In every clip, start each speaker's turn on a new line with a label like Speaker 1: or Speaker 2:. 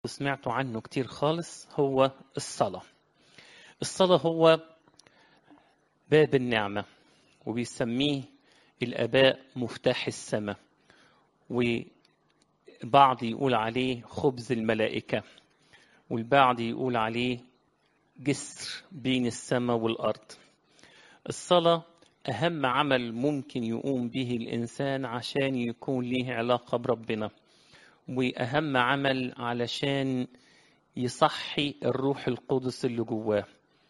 Speaker 1: سمعتوا عنه كتير خالص هو الصلاة الصلاة هو باب النعمة وبيسميه الآباء مفتاح السماء وبعض يقول عليه خبز الملائكة والبعض يقول عليه جسر بين السماء والأرض الصلاة أهم عمل ممكن يقوم به الإنسان عشان يكون ليه علاقة بربنا وأهم عمل علشان يصحي الروح القدس اللي جواه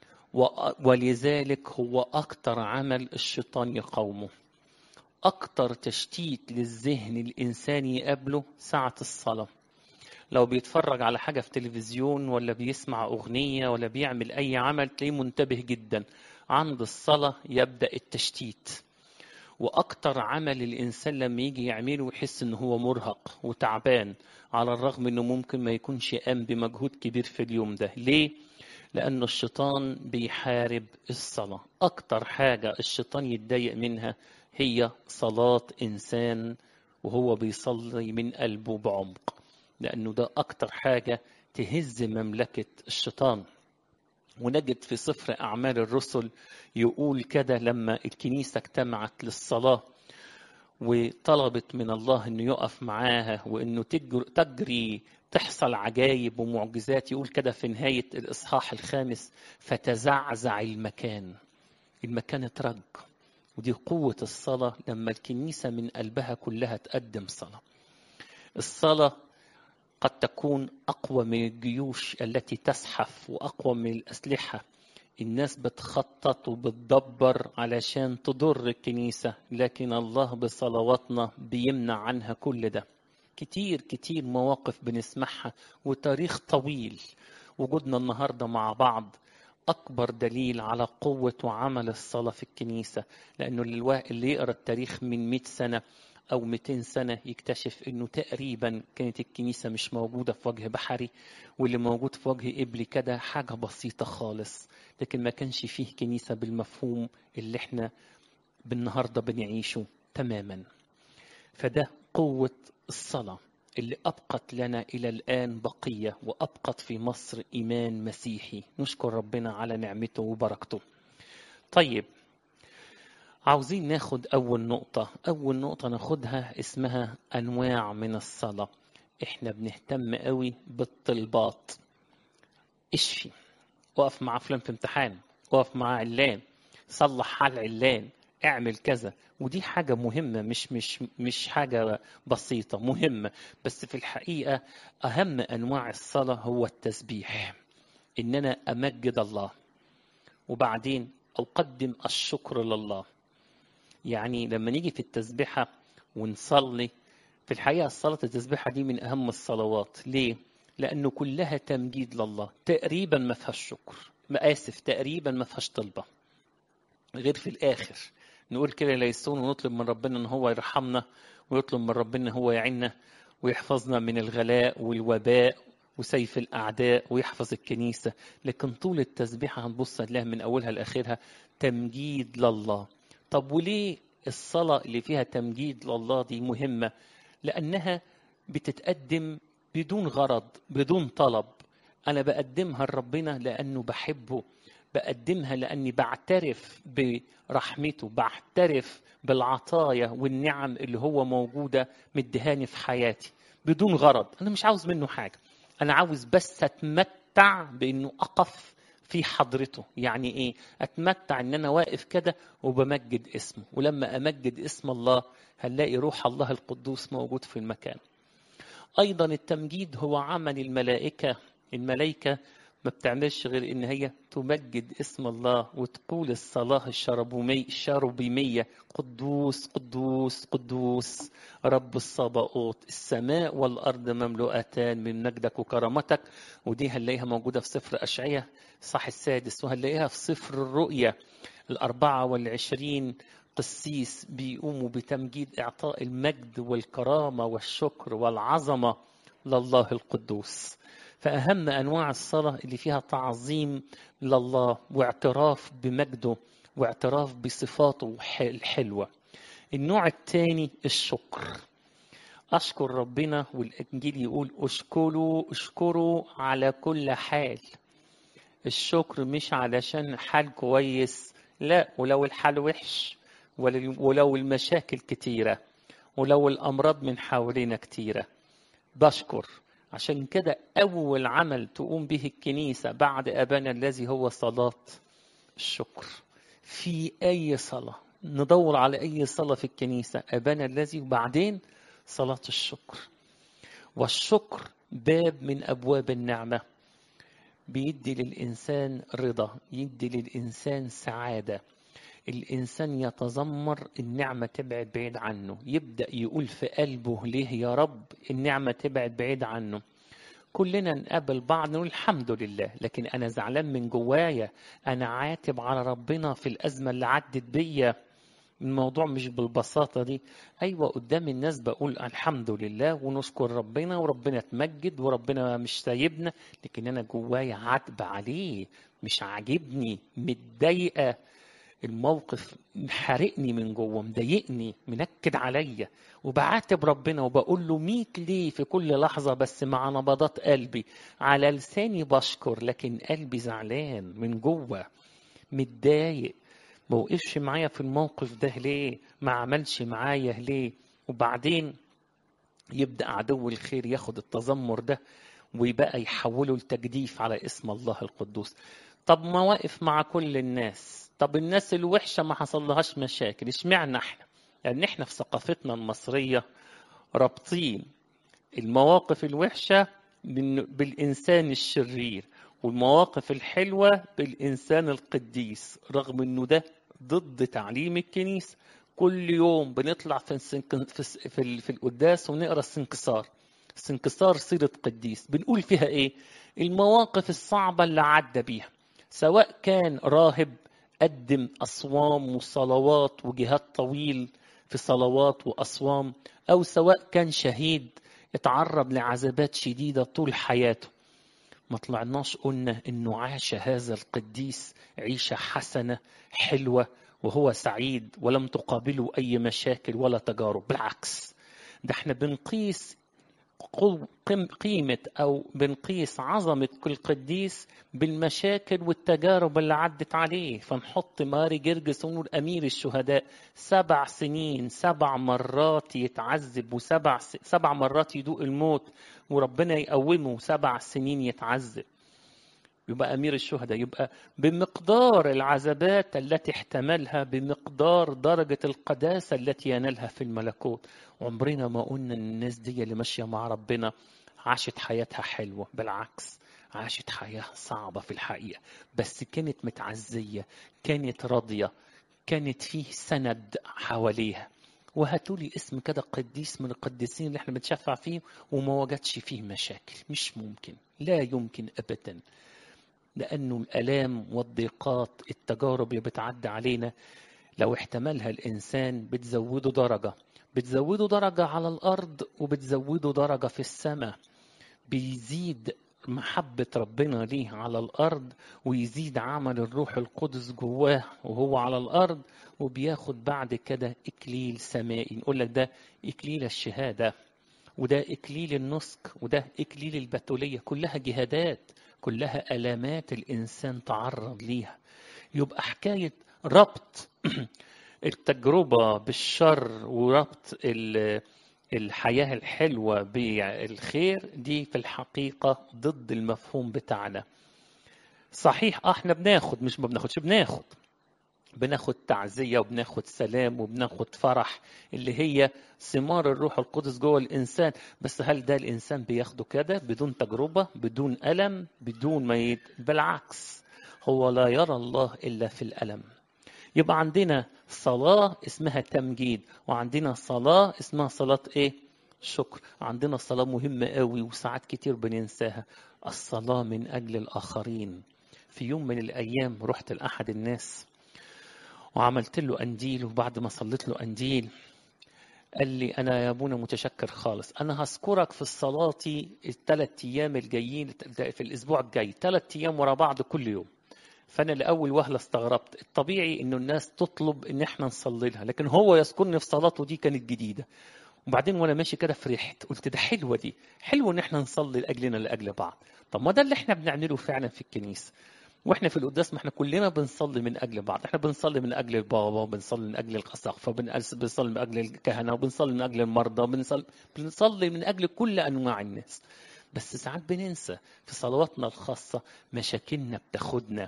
Speaker 1: ولذلك هو أكتر عمل الشيطان يقاومه أكتر تشتيت للذهن الإنسان يقابله ساعة الصلاة لو بيتفرج على حاجة في تلفزيون ولا بيسمع أغنية ولا بيعمل أي عمل تلاقيه منتبه جدا عند الصلاة يبدأ التشتيت وأكتر عمل الإنسان لما يجي يعمله يحس إن هو مرهق وتعبان على الرغم إنه ممكن ما يكونش قام بمجهود كبير في اليوم ده ليه؟ لأن الشيطان بيحارب الصلاة أكتر حاجة الشيطان يتضايق منها هي صلاة إنسان وهو بيصلي من قلبه بعمق لأنه ده أكتر حاجة تهز مملكة الشيطان ونجد في سفر أعمال الرسل يقول كده لما الكنيسة اجتمعت للصلاة وطلبت من الله انه يقف معاها وانه تجري تحصل عجائب ومعجزات يقول كده في نهاية الإصحاح الخامس فتزعزع المكان المكان اترج ودي قوة الصلاة لما الكنيسة من قلبها كلها تقدم صلاة الصلاة قد تكون أقوى من الجيوش التي تزحف وأقوى من الأسلحة الناس بتخطط وبتدبر علشان تضر الكنيسة لكن الله بصلواتنا بيمنع عنها كل ده كتير كتير مواقف بنسمعها وتاريخ طويل وجودنا النهاردة مع بعض أكبر دليل على قوة وعمل الصلاة في الكنيسة لأنه اللي يقرأ التاريخ من 100 سنة أو 200 سنة يكتشف إنه تقريبا كانت الكنيسة مش موجودة في وجه بحري واللي موجود في وجه قبلي كده حاجة بسيطة خالص لكن ما كانش فيه كنيسة بالمفهوم اللي احنا بالنهاردة بنعيشه تماما فده قوة الصلاة اللي أبقت لنا إلى الآن بقية وأبقت في مصر إيمان مسيحي نشكر ربنا على نعمته وبركته طيب عاوزين ناخد أول نقطة أول نقطة ناخدها اسمها أنواع من الصلاة إحنا بنهتم قوي بالطلبات اشفي وقف مع فلان في امتحان وقف مع علان صلح حال علان اعمل كذا ودي حاجة مهمة مش مش مش حاجة بسيطة مهمة بس في الحقيقة أهم أنواع الصلاة هو التسبيح إن أنا أمجد الله وبعدين أقدم الشكر لله يعني لما نيجي في التسبيحة ونصلي في الحقيقة الصلاة التسبيحة دي من أهم الصلوات ليه؟ لأنه كلها تمجيد لله تقريبا ما فيهاش شكر ما آسف تقريبا ما فيهاش طلبة غير في الآخر نقول كده ليسون ونطلب من ربنا ان هو يرحمنا ويطلب من ربنا ان هو يعيننا ويحفظنا من الغلاء والوباء وسيف الاعداء ويحفظ الكنيسه لكن طول التسبيحه هنبص هنلاقيها من اولها لاخرها تمجيد لله طب وليه الصلاه اللي فيها تمجيد لله دي مهمه لانها بتتقدم بدون غرض بدون طلب انا بقدمها لربنا لانه بحبه بقدمها لاني بعترف برحمته بعترف بالعطايا والنعم اللي هو موجوده مدهاني في حياتي بدون غرض انا مش عاوز منه حاجه انا عاوز بس اتمتع بانه اقف في حضرته يعني ايه اتمتع ان انا واقف كده وبمجد اسمه ولما امجد اسم الله هنلاقي روح الله القدوس موجود في المكان ايضا التمجيد هو عمل الملائكه الملائكه ما بتعملش غير ان هي تمجد اسم الله وتقول الصلاه الشربومي الشربيميه قدوس قدوس قدوس رب الصباؤوت السماء والارض مملوءتان من مجدك وكرامتك ودي هنلاقيها موجوده في سفر اشعياء صح السادس وهنلاقيها في سفر الرؤيا الأربعة والعشرين قسيس بيقوموا بتمجيد إعطاء المجد والكرامة والشكر والعظمة لله القدوس فأهم أنواع الصلاة اللي فيها تعظيم لله واعتراف بمجده واعتراف بصفاته الحلوة النوع الثاني الشكر أشكر ربنا والإنجيل يقول اشكروا اشكروا على كل حال الشكر مش علشان حال كويس لا ولو الحال وحش ولو المشاكل كتيرة ولو الأمراض من حوالينا كتيرة بشكر عشان كده أول عمل تقوم به الكنيسة بعد أبانا الذي هو صلاة الشكر في أي صلاة ندور على أي صلاة في الكنيسة أبانا الذي وبعدين صلاة الشكر والشكر باب من أبواب النعمة بيدي للإنسان رضا يدي للإنسان سعادة الإنسان يتذمر النعمة تبعد بعيد عنه يبدأ يقول في قلبه ليه يا رب النعمة تبعد بعيد عنه كلنا نقابل بعض نقول الحمد لله لكن أنا زعلان من جوايا أنا عاتب على ربنا في الأزمة اللي عدت بيا الموضوع مش بالبساطة دي أيوة قدام الناس بقول الحمد لله ونشكر ربنا وربنا تمجد وربنا مش سايبنا لكن أنا جوايا عاتب عليه مش عاجبني متضايقة الموقف حارقني من جوه مضايقني منكد عليا وبعاتب ربنا وبقول له ميت ليه في كل لحظة بس مع نبضات قلبي على لساني بشكر لكن قلبي زعلان من جوه متضايق ما وقفش معايا في الموقف ده ليه ما عملش معايا ليه وبعدين يبدأ عدو الخير ياخد التذمر ده ويبقى يحوله لتجديف على اسم الله القدوس طب ما واقف مع كل الناس طب الناس الوحشة ما حصلهاش مشاكل اشمعنى احنا لان يعني احنا في ثقافتنا المصرية رابطين المواقف الوحشة بالإنسان الشرير والمواقف الحلوة بالإنسان القديس رغم أنه ده ضد تعليم الكنيسة كل يوم بنطلع في في في, في القداس ونقرا السنكسار سنكسار سيرة قديس بنقول فيها ايه المواقف الصعبة اللي عدى بيها سواء كان راهب قدم أصوام وصلوات وجهاد طويل في صلوات وأصوام أو سواء كان شهيد اتعرض لعذابات شديدة طول حياته ما طلعناش قلنا انه عاش هذا القديس عيشة حسنة حلوة وهو سعيد ولم تقابله اي مشاكل ولا تجارب بالعكس ده احنا بنقيس قيمة أو بنقيس عظمة كل قديس بالمشاكل والتجارب اللي عدت عليه فنحط ماري جرجس ونقول أمير الشهداء سبع سنين سبع مرات يتعذب وسبع سبع مرات يدوق الموت وربنا يقومه سبع سنين يتعذب يبقى أمير الشهداء يبقى بمقدار العذابات التي احتملها بمقدار درجة القداسة التي ينالها في الملكوت عمرنا ما قلنا ان الناس دي اللي ماشية مع ربنا عاشت حياتها حلوة بالعكس عاشت حياة صعبة في الحقيقة بس كانت متعزية كانت راضية كانت فيه سند حواليها وهاتوا لي اسم كده قديس من القديسين اللي احنا بنشفع فيه وما وجدش فيه مشاكل مش ممكن لا يمكن ابدا لأنه الآلام والضيقات التجارب اللي بتعدي علينا لو احتملها الإنسان بتزوده درجة بتزوده درجة على الأرض وبتزوده درجة في السماء بيزيد محبة ربنا ليه على الأرض ويزيد عمل الروح القدس جواه وهو على الأرض وبياخد بعد كده إكليل سمائي نقول لك ده إكليل الشهادة وده إكليل النسك وده إكليل البتولية كلها جهادات كلها ألامات الإنسان تعرض ليها يبقى حكاية ربط التجربة بالشر وربط الحياة الحلوة بالخير دي في الحقيقة ضد المفهوم بتاعنا صحيح احنا بناخد مش ما بناخدش بناخد بناخد تعزية وبناخد سلام وبناخد فرح اللي هي ثمار الروح القدس جوه الإنسان بس هل ده الإنسان بياخده كده بدون تجربة بدون ألم بدون ما يت... بالعكس هو لا يرى الله إلا في الألم يبقى عندنا صلاة اسمها تمجيد وعندنا صلاة اسمها صلاة ايه شكر عندنا صلاة مهمة قوي وساعات كتير بننساها الصلاة من أجل الآخرين في يوم من الأيام رحت لأحد الناس وعملت له أنديل وبعد ما صليت له أنديل قال لي أنا يا أبونا متشكر خالص أنا هذكرك في الصلاة الثلاث أيام الجايين في الأسبوع الجاي ثلاث أيام ورا بعض كل يوم فانا لاول وهله استغربت الطبيعي انه الناس تطلب ان احنا نصلي لها لكن هو يذكرني في صلاته دي كانت جديده وبعدين وانا ماشي كده فرحت قلت ده حلوه دي حلو ان احنا نصلي لاجلنا لاجل بعض طب ما ده اللي احنا بنعمله فعلا في الكنيسه واحنا في القداس ما احنا كلنا بنصلي من اجل بعض احنا بنصلي من اجل البابا وبنصلي من اجل القساقفه بنصلي من اجل الكهنه وبنصلي من اجل المرضى بنصلي بنصلي من اجل كل انواع الناس بس ساعات بننسى في صلواتنا الخاصه مشاكلنا بتاخدنا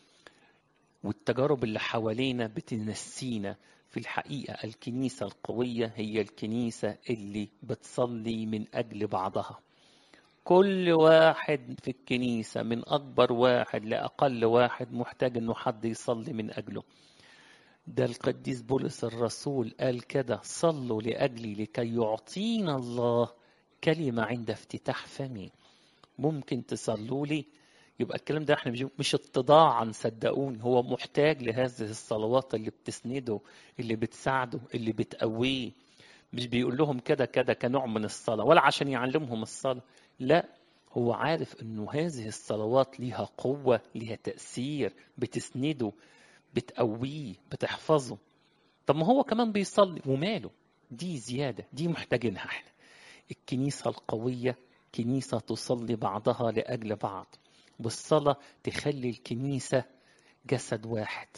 Speaker 1: والتجارب اللي حوالينا بتنسينا في الحقيقة الكنيسة القوية هي الكنيسة اللي بتصلي من أجل بعضها كل واحد في الكنيسة من أكبر واحد لأقل واحد محتاج إنه حد يصلي من أجله ده القديس بولس الرسول قال كده صلوا لأجلي لكي يعطينا الله كلمة عند افتتاح فمي ممكن تصلوا لي يبقى الكلام ده احنا مش اتضاعا صدقوني هو محتاج لهذه الصلوات اللي بتسنده اللي بتساعده اللي بتقويه مش بيقول لهم كده كده كنوع من الصلاة ولا عشان يعلمهم الصلاة لا هو عارف انه هذه الصلوات ليها قوة ليها تأثير بتسنده بتقويه بتحفظه طب ما هو كمان بيصلي وماله دي زيادة دي محتاجينها احنا الكنيسة القوية كنيسة تصلي بعضها لأجل بعض والصلاة تخلي الكنيسة جسد واحد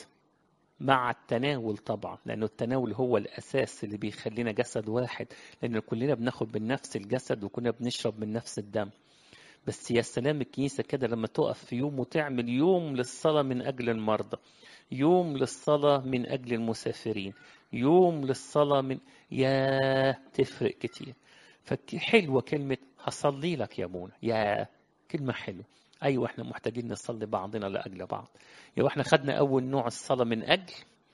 Speaker 1: مع التناول طبعا لأنه التناول هو الأساس اللي بيخلينا جسد واحد لأن كلنا بناخد من نفس الجسد وكلنا بنشرب من نفس الدم بس يا سلام الكنيسة كده لما تقف في يوم وتعمل يوم للصلاة من أجل المرضى يوم للصلاة من أجل المسافرين يوم للصلاة من يا تفرق كتير فحلوة كلمة هصلي لك يا منى يا كلمة حلوة ايوه احنا محتاجين نصلي بعضنا لاجل بعض يبقى احنا خدنا اول نوع الصلاه من اجل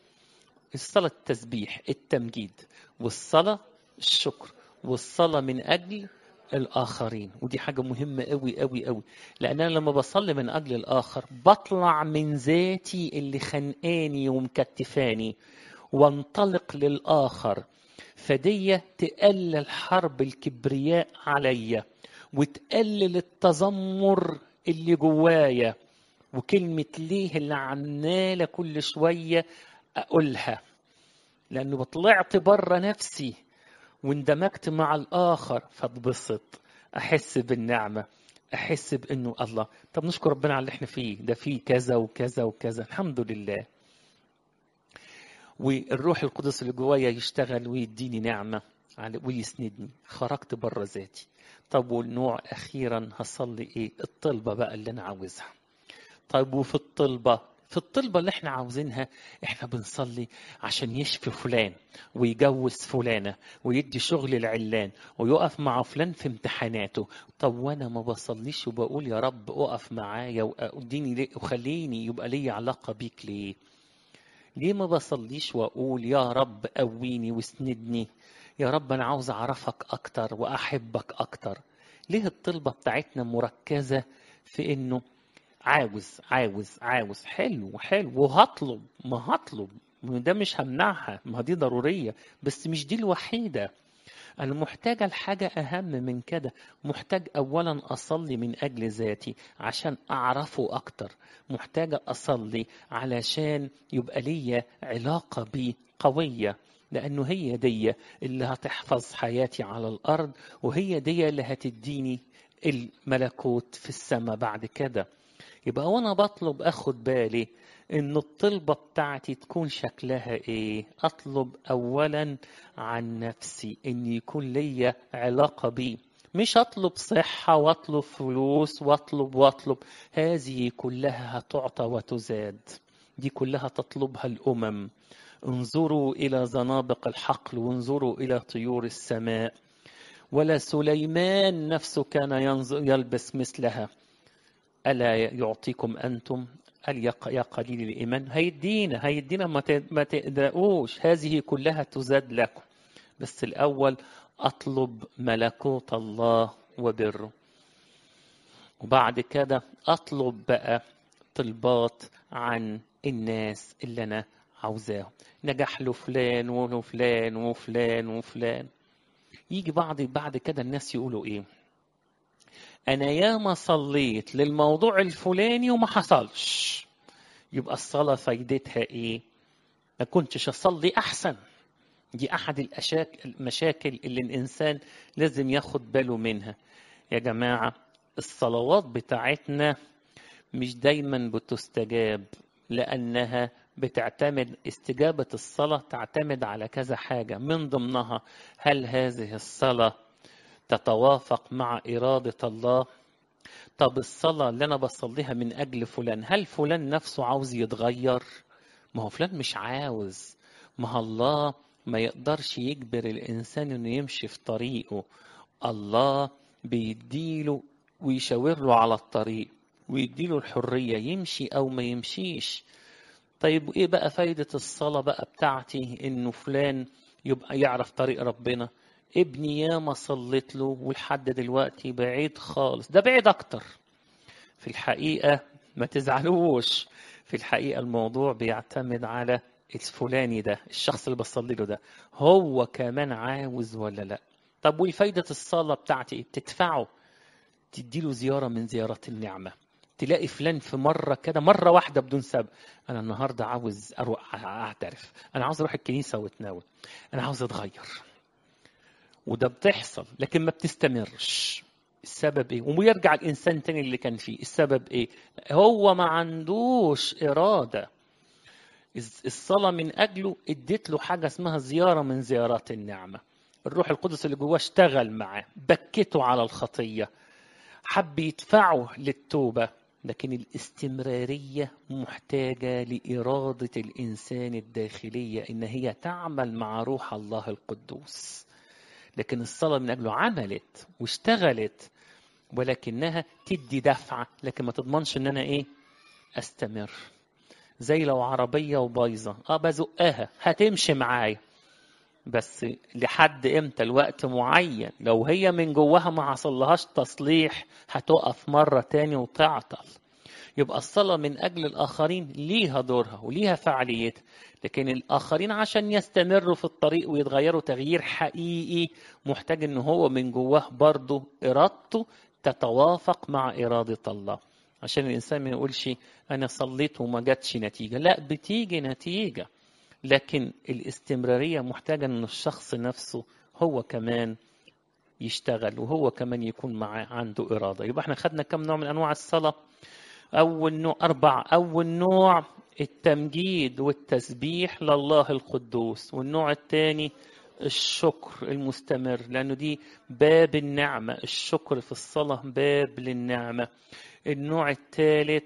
Speaker 1: الصلاه التسبيح التمجيد والصلاه الشكر والصلاه من اجل الاخرين ودي حاجه مهمه قوي قوي قوي لان انا لما بصلي من اجل الاخر بطلع من ذاتي اللي خانقاني ومكتفاني وانطلق للاخر فدي تقلل حرب الكبرياء عليا وتقلل التذمر اللي جوايا وكلمة ليه اللي عمالة كل شوية أقولها لأنه طلعت بره نفسي واندمجت مع الآخر فاتبسط أحس بالنعمة أحس بأنه الله طب نشكر ربنا على اللي احنا فيه ده فيه كذا وكذا وكذا الحمد لله والروح القدس اللي جوايا يشتغل ويديني نعمة ويسندني خرجت بره ذاتي طب والنوع اخيرا هصلي ايه الطلبه بقى اللي انا عاوزها طيب وفي الطلبه في الطلبة اللي احنا عاوزينها احنا بنصلي عشان يشفي فلان ويجوز فلانة ويدي شغل العلان ويقف مع فلان في امتحاناته طب وانا ما بصليش وبقول يا رب اقف معايا واديني وخليني يبقى لي علاقة بيك ليه ليه ما بصليش واقول يا رب قويني واسندني يا رب انا عاوز اعرفك اكتر واحبك اكتر ليه الطلبه بتاعتنا مركزه في انه عاوز عاوز عاوز حلو حلو وهطلب ما هطلب ده مش همنعها ما دي ضروريه بس مش دي الوحيده أنا محتاجة لحاجة أهم من كده محتاج أولا أصلي من أجل ذاتي عشان أعرفه أكتر محتاجة أصلي علشان يبقى لي علاقة بيه قوية لأنه هي دي اللي هتحفظ حياتي على الأرض وهي دي اللي هتديني الملكوت في السماء بعد كده يبقى وأنا بطلب أخد بالي إن الطلبة بتاعتي تكون شكلها إيه أطلب أولا عن نفسي إن يكون لي علاقة بيه مش أطلب صحة وأطلب فلوس وأطلب وأطلب هذه كلها هتعطى وتزاد دي كلها تطلبها الأمم انظروا إلى زنابق الحقل وانظروا إلى طيور السماء ولا سليمان نفسه كان ينظر يلبس مثلها ألا يعطيكم أنتم قال يا قليل الإيمان هيدينا هيدينا ما تقدروا هذه كلها تزاد لكم بس الأول أطلب ملكوت الله وبره وبعد كده أطلب بقى طلبات عن الناس اللي أنا عاوزاهم نجح له فلان وفلان وفلان وفلان يجي بعد بعد كده الناس يقولوا ايه انا ياما صليت للموضوع الفلاني وما حصلش يبقى الصلاه فايدتها ايه ما كنتش اصلي احسن دي أحد الأشاك- المشاكل اللي الإنسان لازم ياخد باله منها يا جماعة الصلوات بتاعتنا مش دايما بتستجاب لأنها بتعتمد استجابة الصلاة تعتمد على كذا حاجة من ضمنها هل هذه الصلاة تتوافق مع إرادة الله طب الصلاة اللي أنا بصليها من أجل فلان هل فلان نفسه عاوز يتغير ما هو فلان مش عاوز ما هو الله ما يقدرش يجبر الإنسان إنه يمشي في طريقه الله بيديله ويشاور له على الطريق ويديله الحرية يمشي أو ما يمشيش طيب إيه بقى فايدة الصلاة بقى بتاعتي إنه فلان يبقى يعرف طريق ربنا ابني ياما صليت له ولحد دلوقتي بعيد خالص ده بعيد أكتر في الحقيقة ما تزعلوش في الحقيقة الموضوع بيعتمد على الفلاني ده الشخص اللي بصلي له ده هو كمان عاوز ولا لا طب والفايدة الصلاة بتاعتي إيه؟ بتدفعه تديله زيارة من زيارات النعمة تلاقي فلان في مرة كده مرة واحدة بدون سبب أنا النهاردة عاوز أروح أعترف أنا عاوز أروح الكنيسة وأتناول أنا عاوز أتغير وده بتحصل لكن ما بتستمرش السبب ايه ويرجع الانسان تاني اللي كان فيه السبب ايه هو ما عندوش اراده الصلاه من اجله اديت له حاجه اسمها زياره من زيارات النعمه الروح القدس اللي جواه اشتغل معاه بكته على الخطيه حب يدفعه للتوبه لكن الاستمراريه محتاجه لاراده الانسان الداخليه ان هي تعمل مع روح الله القدوس لكن الصلاة من أجله عملت واشتغلت ولكنها تدي دفعة لكن ما تضمنش إن أنا إيه أستمر زي لو عربية وبايظة أه بزقها هتمشي معايا بس لحد امتى الوقت معين لو هي من جواها ما حصلهاش تصليح هتقف مرة تاني وتعطل يبقى الصلاة من أجل الآخرين ليها دورها وليها فعاليتها لكن الآخرين عشان يستمروا في الطريق ويتغيروا تغيير حقيقي محتاج إن هو من جواه برضه إرادته تتوافق مع إرادة الله عشان الإنسان ما يقولش أنا صليت وما جاتش نتيجة لا بتيجي نتيجة لكن الاستمرارية محتاجة إن الشخص نفسه هو كمان يشتغل وهو كمان يكون معاه عنده إرادة يبقى احنا خدنا كم نوع من أنواع الصلاة أول نوع أربعة أول نوع التمجيد والتسبيح لله القدوس والنوع الثاني الشكر المستمر لأنه دي باب النعمة الشكر في الصلاة باب للنعمة النوع الثالث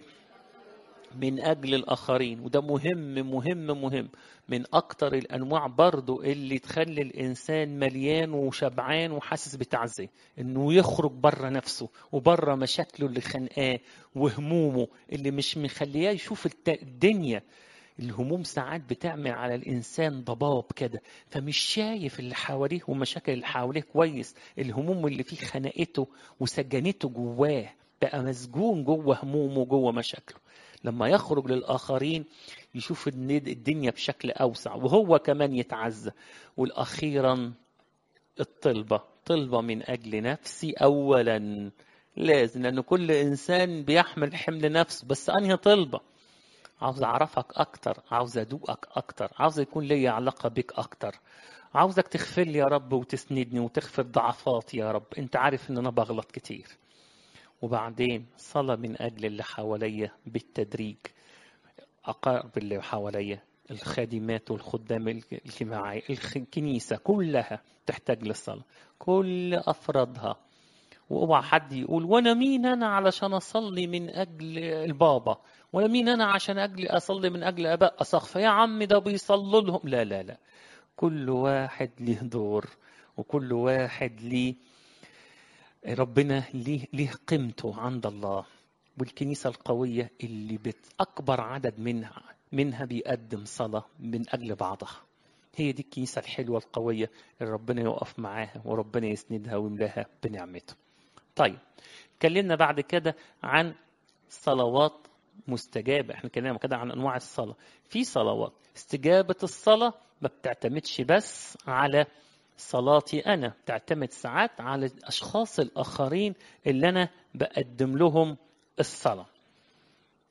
Speaker 1: من أجل الآخرين وده مهم مهم مهم من أكتر الأنواع برضو اللي تخلي الإنسان مليان وشبعان وحاسس بتعزية إنه يخرج بره نفسه وبره مشاكله اللي خانقاه وهمومه اللي مش مخلياه يشوف الدنيا الهموم ساعات بتعمل على الإنسان ضباب كده فمش شايف اللي حواليه والمشاكل اللي حواليه كويس الهموم اللي فيه خنقته وسجنته جواه بقى مسجون جوه همومه جوه مشاكله لما يخرج للآخرين يشوف الدنيا بشكل أوسع وهو كمان يتعزى والأخيرا الطلبة طلبة من أجل نفسي أولا لازم لأن كل إنسان بيحمل حمل نفسه بس أنهي طلبة عاوز أعرفك أكتر عاوز أدوقك أكتر عاوز يكون لي علاقة بك أكتر عاوزك تغفر لي يا رب وتسندني وتغفر ضعفاتي يا رب أنت عارف إن أنا بغلط كتير وبعدين صلاة من أجل اللي حواليا بالتدريج أقارب اللي حواليا الخادمات والخدام الاجتماعي الكنيسة كلها تحتاج للصلاة كل أفرادها واوعى حد يقول وانا مين انا علشان اصلي من اجل البابا وانا مين انا عشان اجل اصلي من اجل اباء اساقفه يا عم ده بيصلوا لهم لا لا لا كل واحد ليه دور وكل واحد ليه ربنا ليه ليه قيمته عند الله والكنيسة القوية اللي بأكبر عدد منها منها بيقدم صلاة من أجل بعضها هي دي الكنيسة الحلوة القوية اللي ربنا يقف معاها وربنا يسندها ويملاها بنعمته طيب اتكلمنا بعد كده عن صلوات مستجابة احنا اتكلمنا كده عن أنواع الصلاة في صلوات استجابة الصلاة ما بتعتمدش بس على صلاتي أنا تعتمد ساعات على الأشخاص الآخرين اللي أنا بقدم لهم الصلاة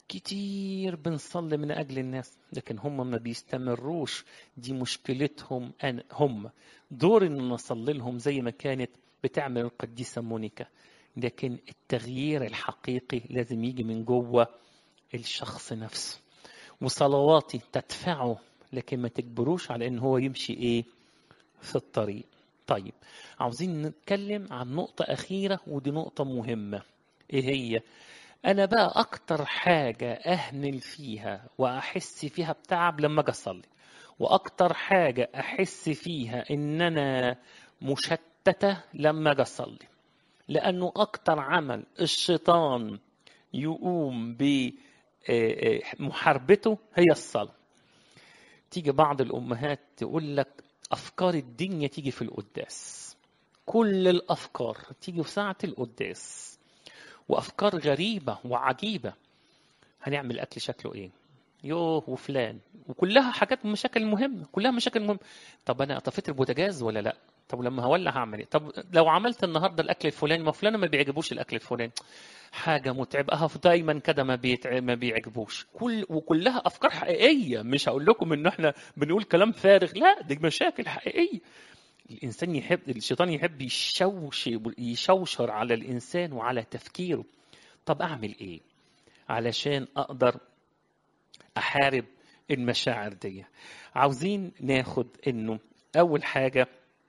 Speaker 1: كتير بنصلي من أجل الناس لكن هم ما بيستمروش دي مشكلتهم أنا هم دور إن نصلي لهم زي ما كانت بتعمل القديسة مونيكا لكن التغيير الحقيقي لازم يجي من جوه الشخص نفسه وصلواتي تدفعه لكن ما تجبروش على ان هو يمشي ايه في الطريق طيب عاوزين نتكلم عن نقطة أخيرة ودي نقطة مهمة إيه هي؟ أنا بقى أكتر حاجة أهمل فيها وأحس فيها بتعب لما أجي أصلي وأكتر حاجة أحس فيها إن أنا مشتتة لما أجي أصلي لأنه أكتر عمل الشيطان يقوم بمحاربته هي الصلاة تيجي بعض الأمهات تقول لك أفكار الدنيا تيجي في القداس كل الأفكار تيجي في ساعة القداس وأفكار غريبة وعجيبة هنعمل أكل شكله إيه يوه وفلان وكلها حاجات مشاكل مهمة كلها مشاكل مهمة طب أنا طفيت البوتاجاز ولا لأ طب لما هولع هعمل ايه طب لو عملت النهارده الاكل الفلاني ما فلان ما بيعجبوش الاكل الفلاني حاجه متعبه اه دايما كده ما بيتع... ما بيعجبوش كل وكلها افكار حقيقيه مش هقول لكم ان احنا بنقول كلام فارغ لا دي مشاكل حقيقيه الانسان يحب الشيطان يحب يشوش يشوشر على الانسان وعلى تفكيره طب اعمل ايه علشان اقدر احارب المشاعر دي عاوزين ناخد انه اول حاجه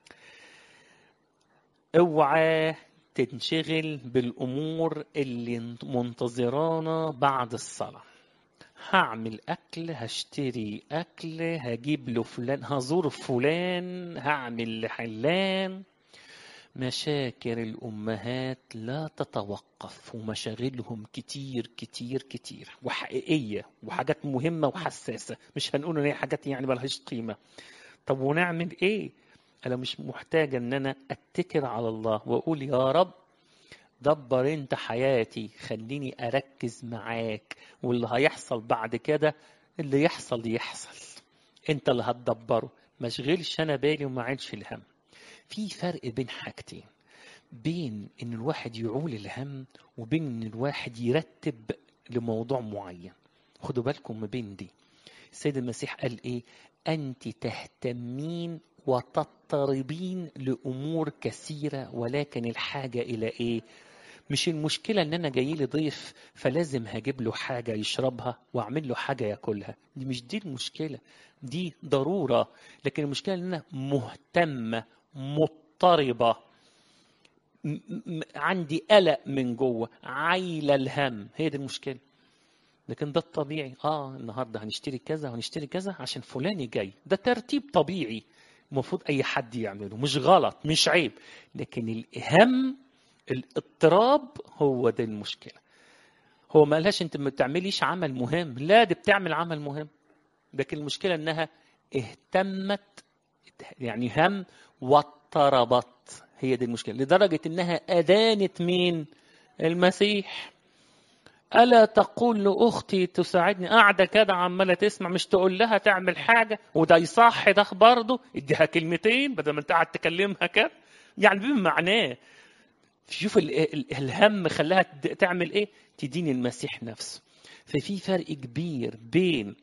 Speaker 1: اوعى تنشغل بالامور اللي منتظرانا بعد الصلاه هعمل اكل هشتري اكل هجيب له فلان هزور فلان هعمل لحلان مشاكل الامهات لا تتوقف ومشاغلهم كتير كتير كتير وحقيقيه وحاجات مهمه وحساسه مش هنقول ان هي حاجات يعني ملهاش قيمه طب ونعمل ايه انا مش محتاجه ان انا اتكل على الله واقول يا رب دبر انت حياتي خليني اركز معاك واللي هيحصل بعد كده اللي يحصل يحصل انت اللي هتدبره ما اشغلش انا بالي وما عيلش الهم في فرق بين حاجتين بين ان الواحد يعول الهم وبين ان الواحد يرتب لموضوع معين خدوا بالكم ما بين دي السيد المسيح قال ايه انت تهتمين وتضطربين لامور كثيره ولكن الحاجه الى ايه مش المشكلة إن أنا جاي لي ضيف فلازم هجيب له حاجة يشربها وأعمل له حاجة ياكلها، دي مش دي المشكلة، دي ضرورة، لكن المشكلة إن أنا مهتمة مضطربة عندي قلق من جوه، عايلة الهم، هي دي المشكلة. لكن ده الطبيعي، آه النهارده هنشتري كذا وهنشتري كذا عشان فلان جاي، ده ترتيب طبيعي المفروض أي حد يعمله، مش غلط، مش عيب، لكن الهم الاضطراب هو ده المشكلة هو ما قالهاش انت ما بتعمليش عمل مهم لا دي بتعمل عمل مهم لكن المشكلة انها اهتمت يعني هم واضطربت هي دي المشكلة لدرجة انها أدانت مين المسيح ألا تقول لأختي تساعدني قاعدة كده عمالة تسمع مش تقول لها تعمل حاجة وده يصح ده برضه اديها كلمتين بدل ما انت قاعد تكلمها كده يعني بما معناه شوف الهم خلاها تعمل ايه تدين المسيح نفسه ففي فرق كبير بين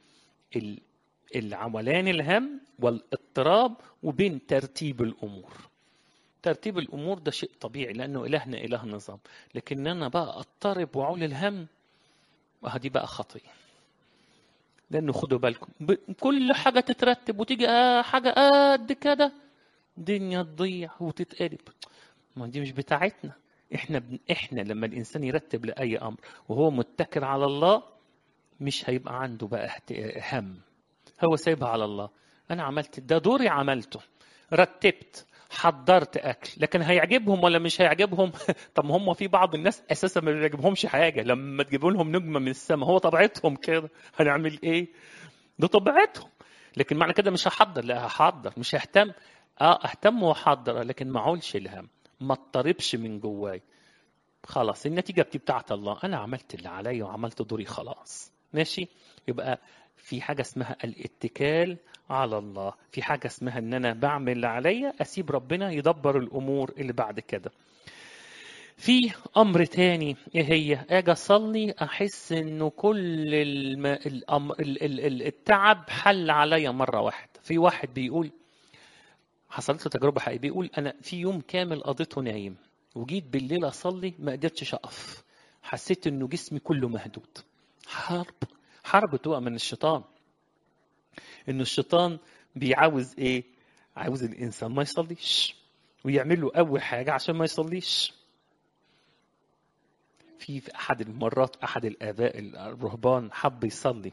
Speaker 1: العملان الهم والاضطراب وبين ترتيب الامور ترتيب الامور ده شيء طبيعي لانه الهنا اله نظام لكن انا بقى اضطرب وعول الهم هذه بقى خطيه لانه خدوا بالكم كل حاجه تترتب وتيجي آه حاجه قد كده دنيا تضيع وتتقلب ما دي مش بتاعتنا احنا بن... احنا لما الانسان يرتب لاي امر وهو متكل على الله مش هيبقى عنده بقى هم هو سايبها على الله انا عملت ده دوري عملته رتبت حضرت اكل لكن هيعجبهم ولا مش هيعجبهم طب ما هم في بعض الناس اساسا ما بيعجبهمش حاجه لما تجيبوا لهم نجمه من السماء هو طبيعتهم كده هنعمل ايه ده طبيعتهم لكن معنى كده مش هحضر لا هحضر مش ههتم اه اهتم واحضر لكن ما اعولش الهم ما اضطربش من جواي خلاص النتيجه بتاعت الله انا عملت اللي عليا وعملت دوري خلاص ماشي يبقى في حاجه اسمها الاتكال على الله في حاجه اسمها ان انا بعمل اللي عليا اسيب ربنا يدبر الامور اللي بعد كده في امر تاني ايه هي اجي اصلي احس انه كل الم... الأم... ال... ال... ال- التعب حل عليا مره واحده في واحد بيقول حصلت له تجربه حقيقيه بيقول انا في يوم كامل قضيته نايم وجيت بالليل اصلي ما قدرتش اقف حسيت انه جسمي كله مهدود حرب حرب تبقى من الشيطان انه الشيطان بيعاوز ايه عاوز الانسان ما يصليش ويعمل له اول حاجه عشان ما يصليش في في احد المرات احد الاباء الرهبان حب يصلي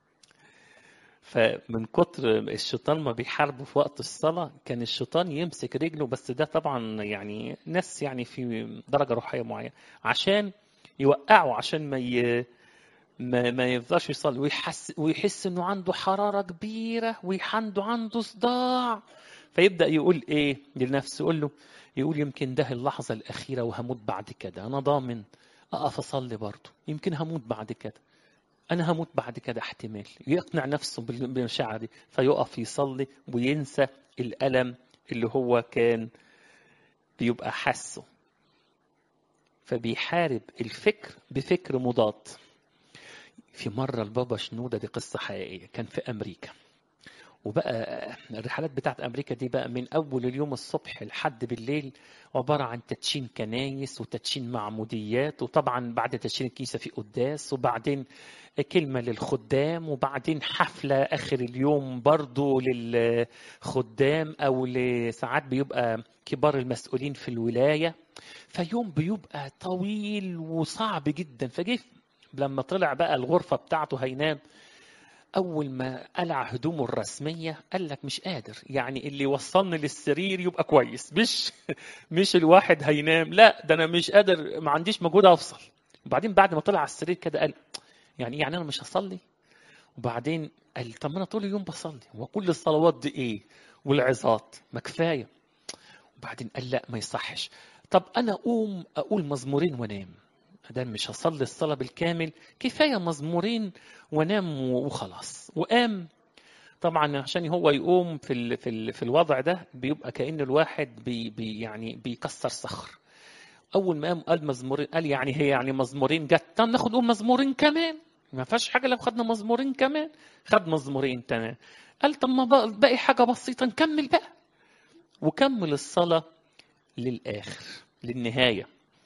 Speaker 1: فمن كتر الشيطان ما بيحاربه في وقت الصلاة كان الشيطان يمسك رجله بس ده طبعا يعني ناس يعني في درجة روحية معينة عشان يوقعه عشان ما ي... ما, ما يفضلش يصلي ويحس ويحس انه عنده حرارة كبيرة وعنده عنده صداع فيبدأ يقول ايه لنفسه يقول له يقول يمكن ده اللحظة الأخيرة وهموت بعد كده أنا ضامن أقف أصلي برضه يمكن هموت بعد كده أنا هموت بعد كده احتمال يقنع نفسه بال- بالمشاعر دي فيقف يصلي وينسى الألم اللي هو كان بيبقى حاسه فبيحارب الفكر بفكر مضاد في مرة البابا شنودة دي قصة حقيقية كان في أمريكا وبقى الرحلات بتاعت أمريكا دي بقى من أول اليوم الصبح لحد بالليل عبارة عن تدشين كنايس وتدشين معموديات وطبعا بعد تدشين الكنيسة في قداس وبعدين كلمة للخدام وبعدين حفلة آخر اليوم برضو للخدام أو ساعات بيبقى كبار المسؤولين في الولاية فيوم بيبقى طويل وصعب جدا فجه لما طلع بقى الغرفة بتاعته هينام أول ما قلع هدومه الرسمية قال لك مش قادر يعني اللي وصلني للسرير يبقى كويس مش مش الواحد هينام لا ده أنا مش قادر ما عنديش مجهود أفصل وبعدين بعد ما طلع على السرير كده قال يعني يعني أنا مش هصلي وبعدين قال طب ما أنا طول اليوم بصلي وكل الصلوات دي إيه والعظات ما كفاية وبعدين قال لا ما يصحش طب أنا أقوم أقول مزمورين وأنام ده مش هصلي الصلاة بالكامل كفاية مزمورين وانام وخلاص وقام طبعا عشان هو يقوم في ال في ال في الوضع ده بيبقى كأن الواحد بي بي يعني بيكسر صخر اول ما قام قال مزمورين قال يعني هي يعني مزمورين جت طب ناخد نقول مزمورين كمان ما فيهاش حاجه لو خدنا مزمورين كمان خد مزمورين تمام قال طب ما بقى- باقي حاجه بسيطه نكمل بقى وكمل الصلاه للاخر للنهايه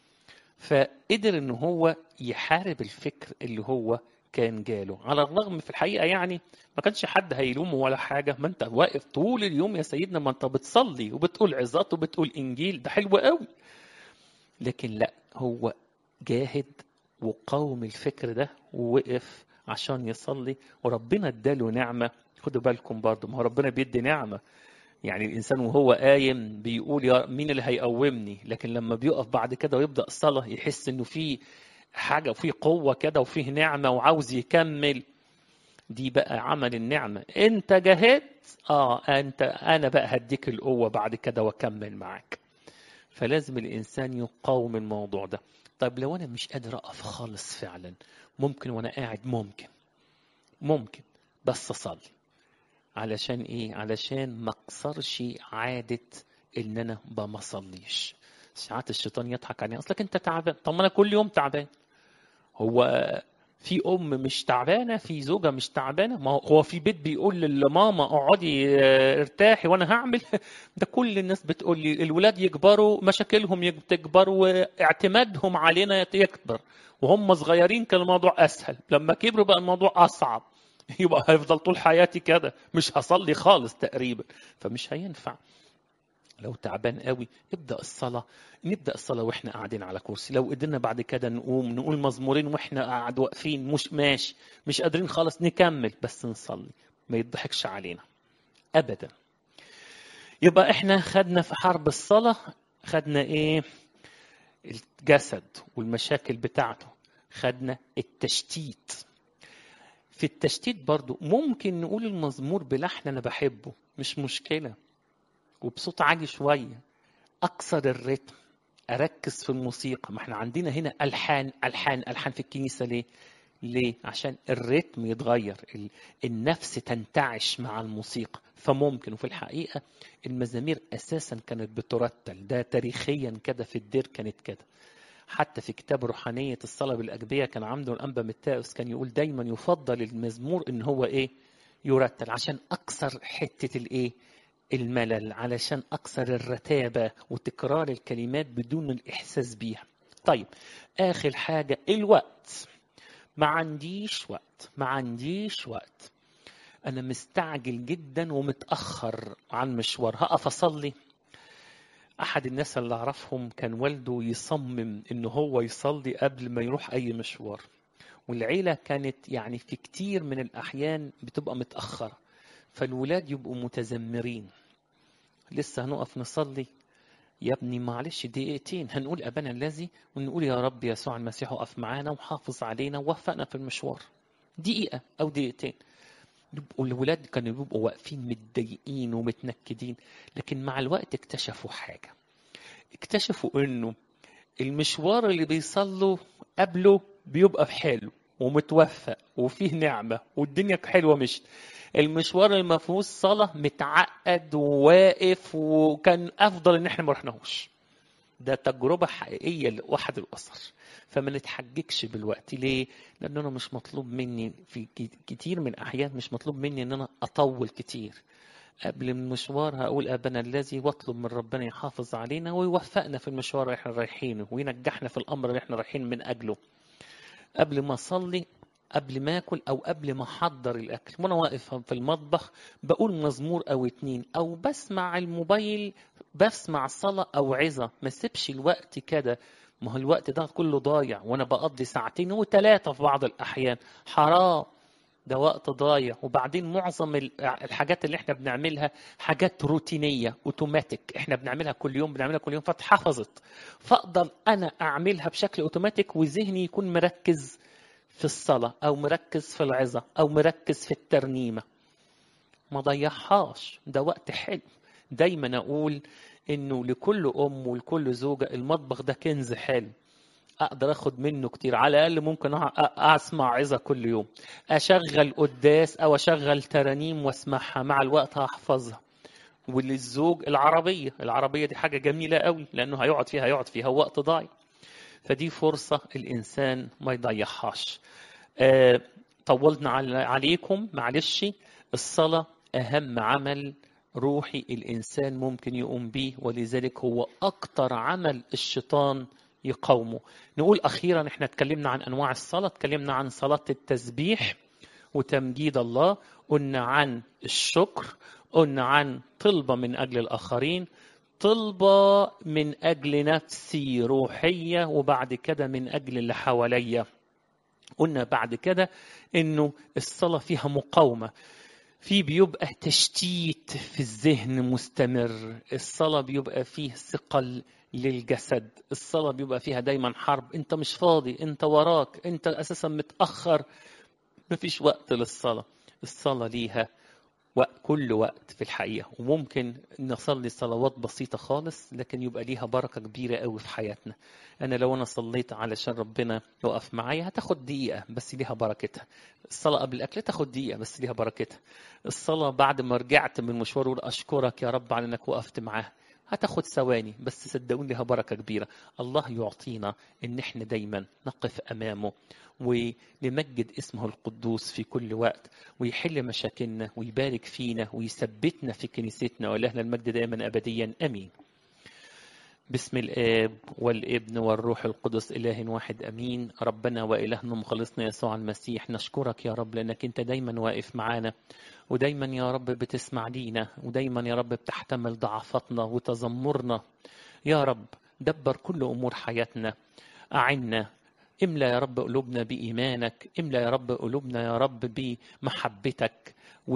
Speaker 1: فقدر ان هو يحارب الفكر اللي هو كان جاله على الرغم في الحقيقه يعني ما كانش حد هيلومه ولا حاجه ما انت واقف طول اليوم يا سيدنا ما انت بتصلي وبتقول عظات وبتقول انجيل ده حلو قوي لكن لا هو جاهد وقاوم الفكر ده ووقف عشان يصلي وربنا اداله نعمه خدوا بالكم برضه ما هو ربنا بيدي نعمه يعني الانسان وهو قايم بيقول يا مين اللي هيقومني لكن لما بيقف بعد كده ويبدا الصلاه يحس انه في حاجه وفي قوه كده وفيه نعمه وعاوز يكمل دي بقى عمل النعمه انت جاهدت اه انت انا بقى هديك القوه بعد كده واكمل معاك فلازم الانسان يقاوم الموضوع ده طيب لو انا مش قادر اقف خالص فعلا ممكن وانا قاعد ممكن ممكن بس اصلي علشان ايه علشان ما اكسرش عاده ان انا ما اصليش ساعات الشيطان يضحك عليا اصلك انت تعبان طب ما انا كل يوم تعبان هو في ام مش تعبانه في زوجه مش تعبانه ما هو- هو في بيت بيقول لماما اقعدي آه، ارتاحي وانا هعمل ده كل الناس بتقول لي الولاد يكبروا مشاكلهم يك- تكبر واعتمادهم علينا يكبر وهم صغيرين كان الموضوع اسهل لما كبروا بقى الموضوع اصعب يبقى هيفضل طول حياتي كده مش هصلي خالص تقريبا فمش هينفع لو تعبان قوي ابدا الصلاه نبدا الصلاه واحنا قاعدين على كرسي لو قدرنا بعد كده نقوم نقول مزمورين واحنا قاعد واقفين مش ماشي مش قادرين خالص نكمل بس نصلي ما يضحكش علينا ابدا يبقى احنا خدنا في حرب الصلاه خدنا ايه الجسد والمشاكل بتاعته خدنا التشتيت في التشتيت برضو ممكن نقول المزمور بلحن انا بحبه مش مشكله وبصوت عالي شويه اكسر الريتم اركز في الموسيقى ما احنا عندنا هنا الحان الحان الحان في الكنيسه ليه ليه عشان الريتم يتغير ال- النفس تنتعش مع الموسيقى فممكن وفي الحقيقه المزامير اساسا كانت بترتل ده تاريخيا كده في الدير كانت كده حتى في كتاب روحانية الصلاة بالأجبية كان عنده الأنبا متاوس كان يقول دايما يفضل المزمور إن هو إيه يرتل عشان أكثر حتة الإيه الملل علشان أكثر الرتابة وتكرار الكلمات بدون الإحساس بيها طيب آخر حاجة الوقت ما عنديش وقت ما عنديش وقت أنا مستعجل جدا ومتأخر عن مشوار هقف أصلي أحد الناس اللي أعرفهم كان والده يصمم إن هو يصلي قبل ما يروح أي مشوار والعيلة كانت يعني في كتير من الأحيان بتبقى متأخرة فالولاد يبقوا متذمرين لسه هنقف نصلي يا ابني معلش دقيقتين هنقول أبانا الذي ونقول يا رب يسوع المسيح وقف معانا وحافظ علينا ووفقنا في المشوار دقيقة أو دقيقتين يبقوا الولاد كانوا بيبقوا واقفين متضايقين ومتنكدين لكن مع الوقت اكتشفوا حاجة اكتشفوا انه المشوار اللي بيصلوا قبله بيبقى في حلو ومتوفق وفيه نعمة والدنيا حلوة مش المشوار اللي ما فيهوش صلاة متعقد وواقف وكان أفضل إن إحنا ما رحناهوش ده تجربة حقيقية لأحد الأسر فما نتحججش بالوقت ليه؟ لأن أنا مش مطلوب مني في كتير من الأحيان مش مطلوب مني إن أنا أطول كتير قبل المشوار هقول أبنا الذي واطلب من ربنا يحافظ علينا ويوفقنا في المشوار اللي احنا رايحينه وينجحنا في الأمر اللي احنا رايحين من أجله قبل ما أصلي قبل ما اكل او قبل ما احضر الاكل وانا واقف في المطبخ بقول مزمور او اتنين او بسمع الموبايل بسمع صلاة او عظة ما سيبش الوقت كده ما هو الوقت ده كله ضايع وانا بقضي ساعتين وثلاثة في بعض الاحيان حرام ده وقت ضايع وبعدين معظم الحاجات اللي احنا بنعملها حاجات روتينيه اوتوماتيك احنا بنعملها كل يوم بنعملها كل يوم فاتحفظت فاقدر انا اعملها بشكل اوتوماتيك وذهني يكون مركز في الصلاة أو مركز في العظة أو مركز في الترنيمة ما ضيعهاش ده وقت حلو دايما أقول إنه لكل أم ولكل زوجة المطبخ ده كنز حلو أقدر أخد منه كتير على الأقل ممكن أسمع عظة كل يوم أشغل قداس أو أشغل ترانيم وأسمعها مع الوقت هحفظها وللزوج العربية العربية دي حاجة جميلة قوي لأنه هيقعد فيها هيقعد فيها وقت ضايع فدي فرصة الإنسان ما يضيعهاش آه طولنا عليكم معلش الصلاة أهم عمل روحي الإنسان ممكن يقوم به ولذلك هو أكتر عمل الشيطان يقاومه نقول أخيرا احنا اتكلمنا عن أنواع الصلاة اتكلمنا عن صلاة التسبيح وتمجيد الله قلنا عن الشكر قلنا عن طلبة من أجل الآخرين طلبة من أجل نفسي روحية وبعد كده من أجل اللي حواليا قلنا بعد كده إنه الصلاة فيها مقاومة في بيبقى تشتيت في الذهن مستمر الصلاة بيبقى فيه ثقل للجسد الصلاة بيبقى فيها دايما حرب انت مش فاضي انت وراك انت اساسا متأخر مفيش وقت للصلاة الصلاة ليها وقت كل وقت في الحقيقة وممكن نصلي صلوات بسيطة خالص لكن يبقى ليها بركة كبيرة قوي في حياتنا أنا لو أنا صليت علشان ربنا يقف معايا هتاخد دقيقة بس ليها بركتها الصلاة قبل الأكل تاخد دقيقة بس ليها بركتها الصلاة بعد ما رجعت من مشوار أقول أشكرك يا رب على إنك وقفت معاه هتاخد ثواني بس صدقوني لها بركة كبيرة الله يعطينا إن إحنا دايما نقف أمامه ونمجد اسمه القدوس في كل وقت ويحل مشاكلنا ويبارك فينا ويثبتنا في كنيستنا ولهنا المجد دائما أبديا أمين باسم الآب والابن والروح القدس إله واحد أمين ربنا وإلهنا مخلصنا يسوع المسيح نشكرك يا رب لأنك أنت دايما واقف معانا ودايما يا رب بتسمع لينا ودايما يا رب بتحتمل ضعفاتنا وتذمرنا يا رب دبر كل أمور حياتنا أعنا املى يا رب قلوبنا بإيمانك املى يا رب قلوبنا يا رب بمحبتك